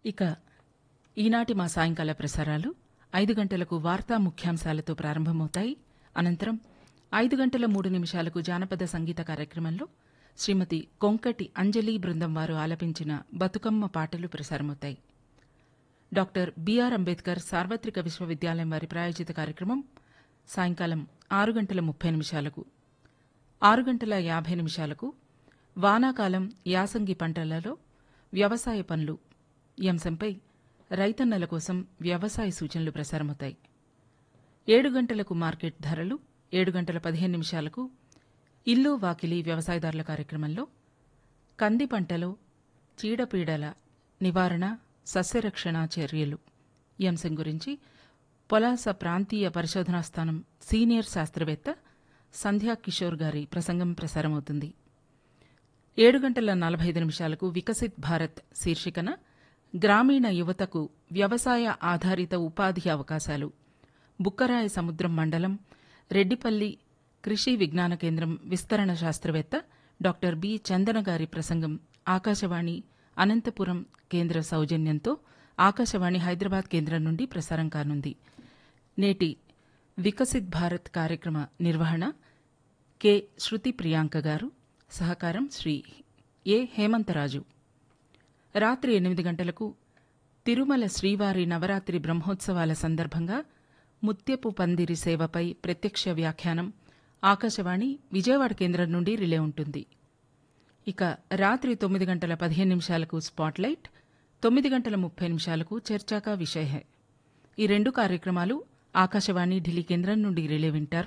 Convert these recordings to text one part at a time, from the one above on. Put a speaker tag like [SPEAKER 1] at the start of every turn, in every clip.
[SPEAKER 1] ఇక ఈనాటి మా సాయంకాల ప్రసారాలు ఐదు గంటలకు వార్తా ముఖ్యాంశాలతో ప్రారంభమవుతాయి అనంతరం ఐదు గంటల మూడు నిమిషాలకు జానపద సంగీత కార్యక్రమంలో శ్రీమతి కొంకటి అంజలి బృందం వారు ఆలపించిన బతుకమ్మ పాటలు ప్రసారమవుతాయి డాక్టర్ బిఆర్ అంబేద్కర్ సార్వత్రిక విశ్వవిద్యాలయం వారి ప్రాయోజిత కార్యక్రమం సాయంకాలం ఆరు గంటల ముప్పై నిమిషాలకు ఆరు గంటల యాభై నిమిషాలకు వానాకాలం యాసంగి పంటలలో వ్యవసాయ పనులు ఈ అంశంపై రైతన్నల కోసం వ్యవసాయ సూచనలు ప్రసారమవుతాయి ఏడు గంటలకు మార్కెట్ ధరలు ఏడు గంటల పదిహేను నిమిషాలకు ఇల్లు వాకిలి వ్యవసాయదారుల కార్యక్రమంలో కంది పంటలో చీడపీడల నివారణ సస్యరక్షణ చర్యలు ఈ అంశం గురించి పొలాస ప్రాంతీయ పరిశోధనా స్థానం సీనియర్ శాస్త్రవేత్త సంధ్యా కిషోర్ గారి ప్రసంగం ప్రసారమవుతుంది ఏడు గంటల నలభై ఐదు నిమిషాలకు వికసిత్ భారత్ శీర్షికన గ్రామీణ యువతకు వ్యవసాయ ఆధారిత ఉపాధి అవకాశాలు బుక్కరాయ సముద్రం మండలం రెడ్డిపల్లి కృషి విజ్ఞాన కేంద్రం విస్తరణ శాస్త్రవేత్త డాక్టర్ బి చందన గారి ప్రసంగం ఆకాశవాణి అనంతపురం కేంద్ర సౌజన్యంతో ఆకాశవాణి హైదరాబాద్ కేంద్రం నుండి ప్రసారం కానుంది నేటి వికసిత్ భారత్ కార్యక్రమ నిర్వహణ కె శృతి ప్రియాంక గారు సహకారం శ్రీ ఏ హేమంతరాజు రాత్రి ఎనిమిది గంటలకు తిరుమల శ్రీవారి నవరాత్రి బ్రహ్మోత్సవాల సందర్భంగా ముత్యపు పందిరి సేవపై ప్రత్యక్ష వ్యాఖ్యానం ఆకాశవాణి విజయవాడ కేంద్రం నుండి రిలే ఉంటుంది ఇక రాత్రి తొమ్మిది గంటల పదిహేను నిమిషాలకు స్పాట్లైట్ తొమ్మిది గంటల ముప్పై నిమిషాలకు చర్చాకా విషయ హై ఈ రెండు కార్యక్రమాలు ఆకాశవాణి ఢిల్లీ కేంద్రం నుండి రిలే వింటారు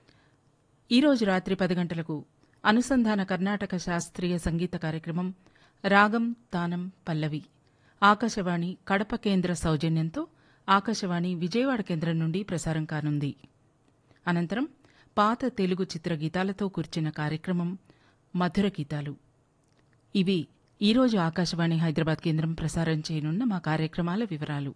[SPEAKER 1] ఈరోజు రాత్రి పది గంటలకు అనుసంధాన కర్ణాటక శాస్త్రీయ సంగీత కార్యక్రమం రాగం తానం పల్లవి ఆకాశవాణి కడప కేంద్ర సౌజన్యంతో ఆకాశవాణి విజయవాడ కేంద్రం నుండి ప్రసారం కానుంది అనంతరం పాత తెలుగు చిత్ర గీతాలతో కూర్చిన కార్యక్రమం మధుర గీతాలు ఇవి ఈరోజు ఆకాశవాణి హైదరాబాద్ కేంద్రం ప్రసారం చేయనున్న మా కార్యక్రమాల వివరాలు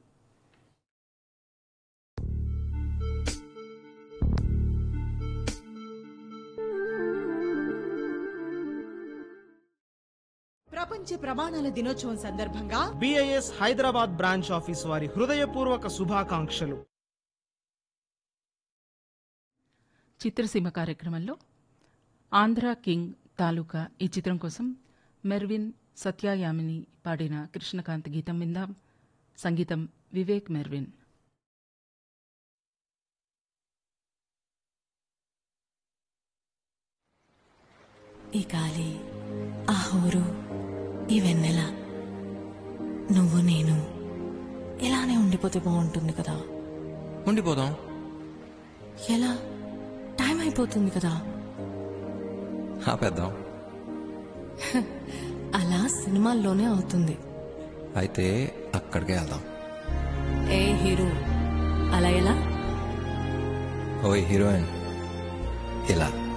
[SPEAKER 2] ప్రపంచ ప్రమాణాల దినోత్సవం సందర్భంగా
[SPEAKER 3] బిఐఎస్ హైదరాబాద్ బ్రాంచ్ ఆఫీస్ వారి హృదయపూర్వక శుభాకాంక్షలు
[SPEAKER 1] చిత్రసీమ కార్యక్రమంలో ఆంధ్ర కింగ్ తాలూకా ఈ చిత్రం కోసం మెర్విన్ సత్యాయామిని పాడిన కృష్ణకాంత్ గీతం విందాం సంగీతం వివేక్ మెర్విన్
[SPEAKER 4] ఈ గాలి ఆ హోరు ఈ వెన్నెల నువ్వు నేను ఇలానే ఉండిపోతే బాగుంటుంది కదా
[SPEAKER 5] ఉండిపోదాం
[SPEAKER 4] ఎలా టైం అయిపోతుంది కదా
[SPEAKER 5] ఆపేద్దాం
[SPEAKER 4] అలా సినిమాల్లోనే అవుతుంది
[SPEAKER 5] అయితే అక్కడికే వెళ్దాం
[SPEAKER 4] ఏ హీరో అలా ఎలా
[SPEAKER 5] ఓయ్ హీరోయిన్ ఇలా